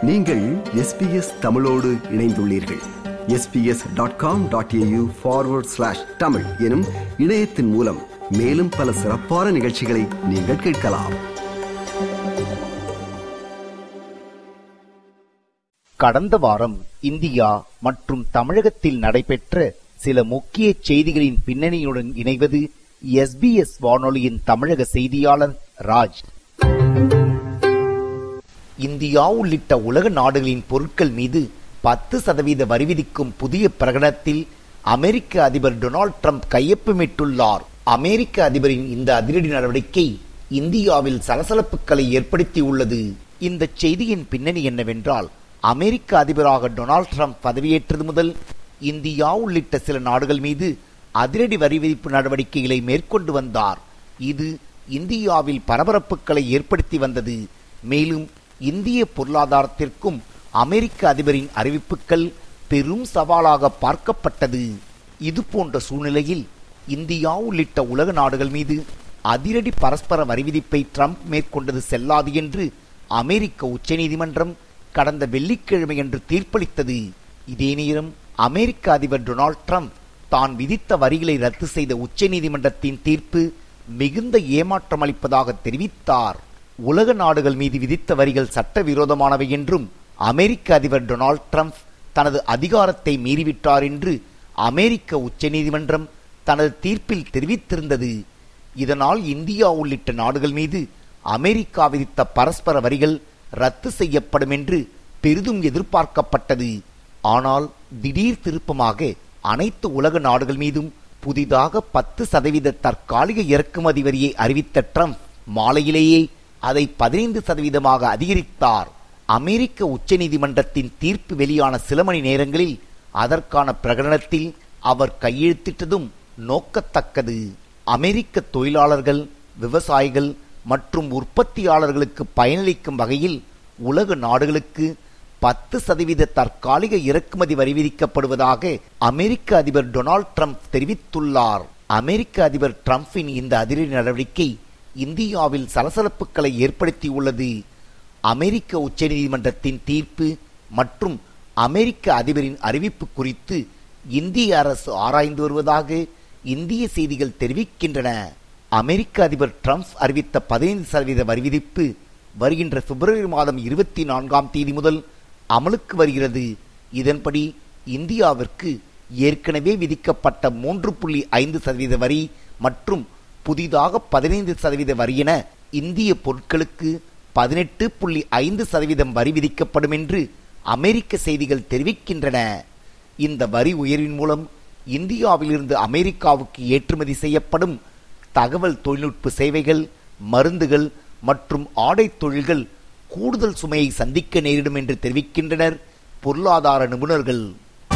நீங்கள் எஸ்பிஎஸ் தமிழோடு இணைந்துள்ளீர்கள் SBS dot com dot AU forward slash Tamil எனும் இணையத்தின் மூலம் மேலும் பல சிறப்பான நிகழ்ச்சிகளை நீங்கள் கேட்கலாம் கடந்த வாரம் இந்தியா மற்றும் தமிழகத்தில் நடைபெற்ற சில முக்கிய செய்திகளின் பின்னணியுடன் இணைவது எஸ்பிஎஸ் வானொலியின் தமிழக செய்தியாளர் ராஜ் இந்தியா உள்ளிட்ட உலக நாடுகளின் பொருட்கள் மீது பத்து சதவீத வரி விதிக்கும் புதிய பிரகடனத்தில் அமெரிக்க அதிபர் டொனால்ட் ட்ரம்ப் கையொப்பமிட்டுள்ளார் அமெரிக்க அதிபரின் இந்த அதிரடி நடவடிக்கை இந்தியாவில் சலசலப்புகளை ஏற்படுத்தியுள்ளது இந்த செய்தியின் பின்னணி என்னவென்றால் அமெரிக்க அதிபராக டொனால்ட் ட்ரம்ப் பதவியேற்றது முதல் இந்தியா உள்ளிட்ட சில நாடுகள் மீது அதிரடி வரி விதிப்பு நடவடிக்கைகளை மேற்கொண்டு வந்தார் இது இந்தியாவில் பரபரப்புகளை ஏற்படுத்தி வந்தது மேலும் இந்திய பொருளாதாரத்திற்கும் அமெரிக்க அதிபரின் அறிவிப்புகள் பெரும் சவாலாக பார்க்கப்பட்டது இது போன்ற சூழ்நிலையில் இந்தியா உள்ளிட்ட உலக நாடுகள் மீது அதிரடி பரஸ்பர வரி விதிப்பை ட்ரம்ப் மேற்கொண்டது செல்லாது என்று அமெரிக்க உச்சநீதிமன்றம் கடந்த வெள்ளிக்கிழமையன்று தீர்ப்பளித்தது இதே நேரம் அமெரிக்க அதிபர் டொனால்ட் ட்ரம்ப் தான் விதித்த வரிகளை ரத்து செய்த உச்சநீதிமன்றத்தின் தீர்ப்பு மிகுந்த ஏமாற்றம் அளிப்பதாக தெரிவித்தார் உலக நாடுகள் மீது விதித்த வரிகள் சட்டவிரோதமானவை என்றும் அமெரிக்க அதிபர் டொனால்ட் ட்ரம்ப் தனது அதிகாரத்தை மீறிவிட்டார் என்று அமெரிக்க உச்சநீதிமன்றம் தனது தீர்ப்பில் தெரிவித்திருந்தது இதனால் இந்தியா உள்ளிட்ட நாடுகள் மீது அமெரிக்கா விதித்த பரஸ்பர வரிகள் ரத்து செய்யப்படும் என்று பெரிதும் எதிர்பார்க்கப்பட்டது ஆனால் திடீர் திருப்பமாக அனைத்து உலக நாடுகள் மீதும் புதிதாக பத்து சதவீத தற்காலிக இறக்குமதி வரியை அறிவித்த ட்ரம்ப் மாலையிலேயே அதை பதினைந்து சதவீதமாக அதிகரித்தார் அமெரிக்க உச்சநீதிமன்றத்தின் தீர்ப்பு வெளியான சில மணி நேரங்களில் அதற்கான பிரகடனத்தில் அவர் கையெழுத்திட்டதும் நோக்கத்தக்கது அமெரிக்க தொழிலாளர்கள் விவசாயிகள் மற்றும் உற்பத்தியாளர்களுக்கு பயனளிக்கும் வகையில் உலக நாடுகளுக்கு பத்து சதவீத தற்காலிக இறக்குமதி வரி விதிக்கப்படுவதாக அமெரிக்க அதிபர் டொனால்ட் ட்ரம்ப் தெரிவித்துள்ளார் அமெரிக்க அதிபர் ட்ரம்பின் இந்த அதிரடி நடவடிக்கை இந்தியாவில் சலசலப்புகளை ஏற்படுத்தியுள்ளது அமெரிக்க உச்சநீதிமன்றத்தின் தீர்ப்பு மற்றும் அமெரிக்க அதிபரின் அறிவிப்பு குறித்து இந்திய அரசு ஆராய்ந்து வருவதாக இந்திய செய்திகள் தெரிவிக்கின்றன அமெரிக்க அதிபர் ட்ரம்ப் அறிவித்த பதினைந்து சதவீத வரி விதிப்பு வருகின்ற பிப்ரவரி மாதம் இருபத்தி நான்காம் தேதி முதல் அமலுக்கு வருகிறது இதன்படி இந்தியாவிற்கு ஏற்கனவே விதிக்கப்பட்ட மூன்று புள்ளி ஐந்து சதவீத வரி மற்றும் புதிதாக பதினைந்து சதவீத வரி என இந்திய பொருட்களுக்கு பதினெட்டு புள்ளி ஐந்து சதவீதம் வரி விதிக்கப்படும் என்று அமெரிக்க செய்திகள் தெரிவிக்கின்றன இந்த வரி உயர்வின் மூலம் இந்தியாவிலிருந்து அமெரிக்காவுக்கு ஏற்றுமதி செய்யப்படும் தகவல் தொழில்நுட்ப சேவைகள் மருந்துகள் மற்றும் ஆடை தொழில்கள் கூடுதல் சுமையை சந்திக்க நேரிடும் என்று தெரிவிக்கின்றனர் பொருளாதார நிபுணர்கள்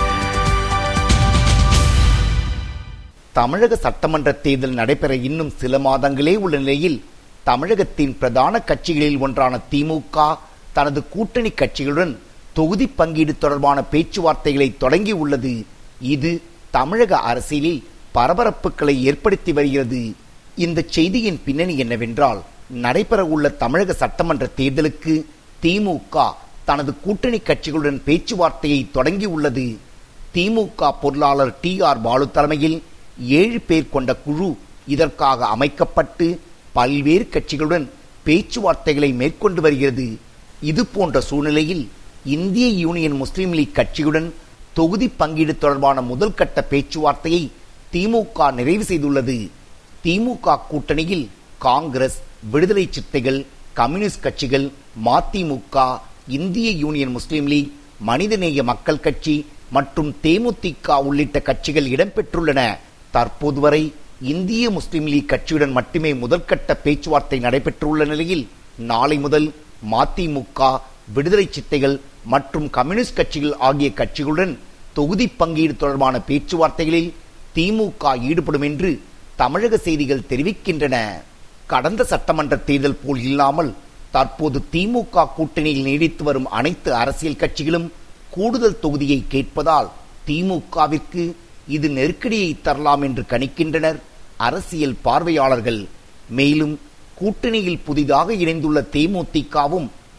தமிழக சட்டமன்ற தேர்தல் நடைபெற இன்னும் சில மாதங்களே உள்ள நிலையில் தமிழகத்தின் பிரதான கட்சிகளில் ஒன்றான திமுக தனது கூட்டணி கட்சிகளுடன் தொகுதி பங்கீடு தொடர்பான பேச்சுவார்த்தைகளை தொடங்கி உள்ளது இது தமிழக அரசியலில் பரபரப்புகளை ஏற்படுத்தி வருகிறது இந்த செய்தியின் பின்னணி என்னவென்றால் நடைபெற உள்ள தமிழக சட்டமன்ற தேர்தலுக்கு திமுக தனது கூட்டணி கட்சிகளுடன் பேச்சுவார்த்தையை தொடங்கி உள்ளது திமுக பொருளாளர் டி ஆர் பாலு தலைமையில் ஏழு பேர் கொண்ட குழு இதற்காக அமைக்கப்பட்டு பல்வேறு கட்சிகளுடன் பேச்சுவார்த்தைகளை மேற்கொண்டு வருகிறது இது போன்ற சூழ்நிலையில் இந்திய யூனியன் முஸ்லீம் லீக் கட்சியுடன் தொகுதி பங்கீடு தொடர்பான முதல் கட்ட பேச்சுவார்த்தையை திமுக நிறைவு செய்துள்ளது திமுக கூட்டணியில் காங்கிரஸ் விடுதலை சித்தைகள் கம்யூனிஸ்ட் கட்சிகள் மதிமுக இந்திய யூனியன் முஸ்லீம் லீக் மனிதநேய மக்கள் கட்சி மற்றும் தேமுதிக உள்ளிட்ட கட்சிகள் இடம்பெற்றுள்ளன தற்போது வரை இந்திய முஸ்லீம் லீக் கட்சியுடன் மட்டுமே முதற்கட்ட பேச்சுவார்த்தை நடைபெற்றுள்ள நிலையில் நாளை முதல் மதிமுக விடுதலை சித்தைகள் மற்றும் கம்யூனிஸ்ட் கட்சிகள் ஆகிய கட்சிகளுடன் தொகுதி பங்கீடு தொடர்பான பேச்சுவார்த்தைகளில் திமுக ஈடுபடும் என்று தமிழக செய்திகள் தெரிவிக்கின்றன கடந்த சட்டமன்ற தேர்தல் போல் இல்லாமல் தற்போது திமுக கூட்டணியில் நீடித்து வரும் அனைத்து அரசியல் கட்சிகளும் கூடுதல் தொகுதியை கேட்பதால் திமுகவிற்கு இது நெருக்கடியை தரலாம் என்று கணிக்கின்றனர் அரசியல் பார்வையாளர்கள் மேலும் கூட்டணியில் புதிதாக இணைந்துள்ள தேமுதிகவும்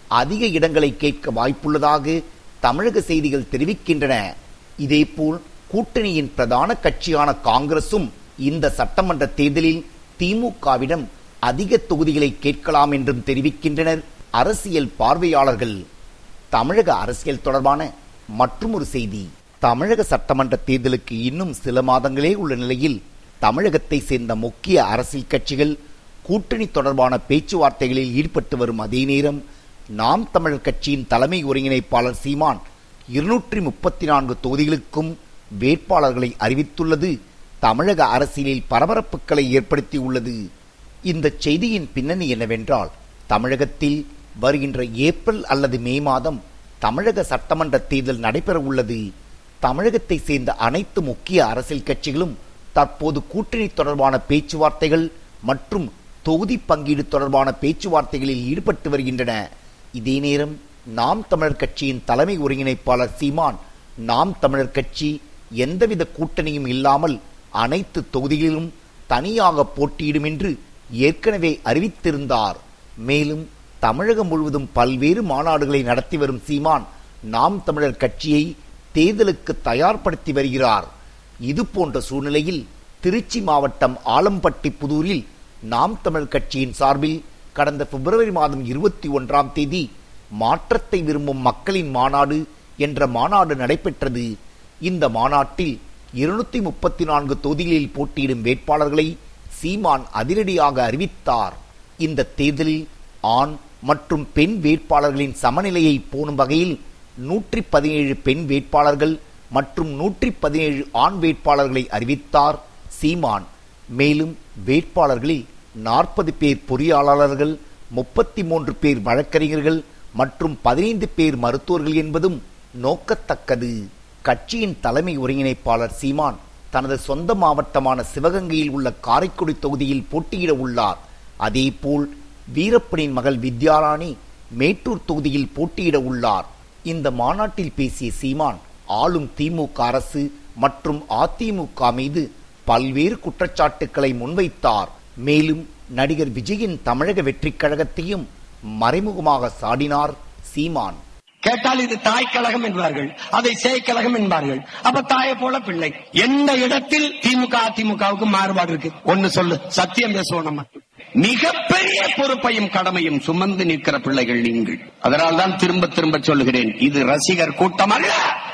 அதிக இடங்களை கேட்க வாய்ப்புள்ளதாக தமிழக செய்திகள் தெரிவிக்கின்றன இதேபோல் கூட்டணியின் பிரதான கட்சியான காங்கிரசும் இந்த சட்டமன்ற தேர்தலில் திமுகவிடம் அதிக தொகுதிகளை கேட்கலாம் என்றும் தெரிவிக்கின்றனர் அரசியல் பார்வையாளர்கள் தமிழக அரசியல் தொடர்பான மற்றொரு செய்தி தமிழக சட்டமன்ற தேர்தலுக்கு இன்னும் சில மாதங்களே உள்ள நிலையில் தமிழகத்தை சேர்ந்த முக்கிய அரசியல் கட்சிகள் கூட்டணி தொடர்பான பேச்சுவார்த்தைகளில் ஈடுபட்டு வரும் அதே நேரம் நாம் தமிழர் கட்சியின் தலைமை ஒருங்கிணைப்பாளர் சீமான் இருநூற்றி முப்பத்தி நான்கு தொகுதிகளுக்கும் வேட்பாளர்களை அறிவித்துள்ளது தமிழக அரசியலில் பரபரப்புகளை ஏற்படுத்தியுள்ளது இந்த செய்தியின் பின்னணி என்னவென்றால் தமிழகத்தில் வருகின்ற ஏப்ரல் அல்லது மே மாதம் தமிழக சட்டமன்ற தேர்தல் நடைபெற உள்ளது தமிழகத்தை சேர்ந்த அனைத்து முக்கிய அரசியல் கட்சிகளும் தற்போது கூட்டணி தொடர்பான பேச்சுவார்த்தைகள் மற்றும் தொகுதி பங்கீடு தொடர்பான பேச்சுவார்த்தைகளில் ஈடுபட்டு வருகின்றன இதே நேரம் நாம் தமிழர் கட்சியின் தலைமை ஒருங்கிணைப்பாளர் சீமான் நாம் தமிழர் கட்சி எந்தவித கூட்டணியும் இல்லாமல் அனைத்து தொகுதிகளிலும் தனியாக போட்டியிடும் என்று ஏற்கனவே அறிவித்திருந்தார் மேலும் தமிழகம் முழுவதும் பல்வேறு மாநாடுகளை நடத்தி வரும் சீமான் நாம் தமிழர் கட்சியை தேர்தலுக்கு தயார்படுத்தி வருகிறார் இது போன்ற சூழ்நிலையில் திருச்சி மாவட்டம் ஆலம்பட்டி புதூரில் நாம் தமிழர் கட்சியின் சார்பில் கடந்த பிப்ரவரி மாதம் இருபத்தி ஒன்றாம் தேதி மாற்றத்தை விரும்பும் மக்களின் மாநாடு என்ற மாநாடு நடைபெற்றது இந்த மாநாட்டில் இருநூத்தி முப்பத்தி நான்கு தொகுதிகளில் போட்டியிடும் வேட்பாளர்களை சீமான் அதிரடியாக அறிவித்தார் இந்த தேர்தலில் ஆண் மற்றும் பெண் வேட்பாளர்களின் சமநிலையை போணும் வகையில் நூற்றி பதினேழு பெண் வேட்பாளர்கள் மற்றும் நூற்றி பதினேழு ஆண் வேட்பாளர்களை அறிவித்தார் சீமான் மேலும் வேட்பாளர்களில் நாற்பது பேர் பொறியாளர்கள் முப்பத்தி மூன்று பேர் வழக்கறிஞர்கள் மற்றும் பதினைந்து பேர் மருத்துவர்கள் என்பதும் நோக்கத்தக்கது கட்சியின் தலைமை ஒருங்கிணைப்பாளர் சீமான் தனது சொந்த மாவட்டமான சிவகங்கையில் உள்ள காரைக்குடி தொகுதியில் போட்டியிட உள்ளார் அதேபோல் வீரப்பனின் மகள் வித்யாராணி மேட்டூர் தொகுதியில் போட்டியிட உள்ளார் இந்த மாநாட்டில் பேசிய சீமான் ஆளும் திமுக அரசு மற்றும் அதிமுக மீது பல்வேறு குற்றச்சாட்டுக்களை முன்வைத்தார் மேலும் நடிகர் விஜயின் தமிழக வெற்றிக் கழகத்தையும் மறைமுகமாக சாடினார் சீமான் கேட்டால் இது தாய் கழகம் என்பார்கள் அதை சேய் கழகம் என்பார்கள் அப்ப தாயை போல பிள்ளை எந்த இடத்தில் திமுக அதிமுகவுக்கு மாறுபாடு இருக்கு ஒன்னு சொல்லு சத்தியம் பேசுவோம் நம்ம மிகப்பெரிய பொறுப்பையும் கடமையும் சுமந்து நிற்கிற பிள்ளைகள் நீங்கள் அதனால் தான் திரும்ப திரும்ப சொல்லுகிறேன் இது ரசிகர் கூட்டம் அல்ல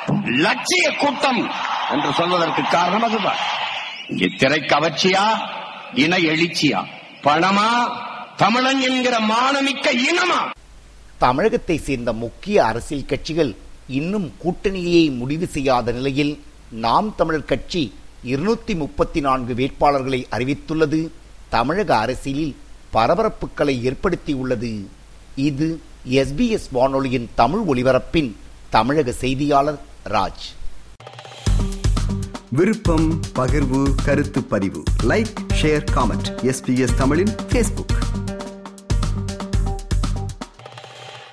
லட்சிய கூட்டம் என்று சொல்வதற்கு காரணம் அதுதான் இங்கே திரை கவர்ச்சியா இன எழுச்சியா பணமா தமிழன் என்கிற மானமிக்க இனமா தமிழகத்தை சேர்ந்த முக்கிய அரசியல் கட்சிகள் இன்னும் கூட்டணியை முடிவு செய்யாத நிலையில் நாம் தமிழர் கட்சி இருநூத்தி முப்பத்தி நான்கு வேட்பாளர்களை அறிவித்துள்ளது தமிழக அரசியலில் பரபரப்புகளை ஏற்படுத்தியுள்ளது இது எஸ்பிஎஸ் வானொலியின் தமிழ் ஒலிபரப்பின் தமிழக செய்தியாளர் ராஜ் விருப்பம் பகிர்வு கருத்து பதிவு லைக் ஷேர் காமெண்ட் எஸ்பிஎஸ் தமிழின் ஃபேஸ்புக்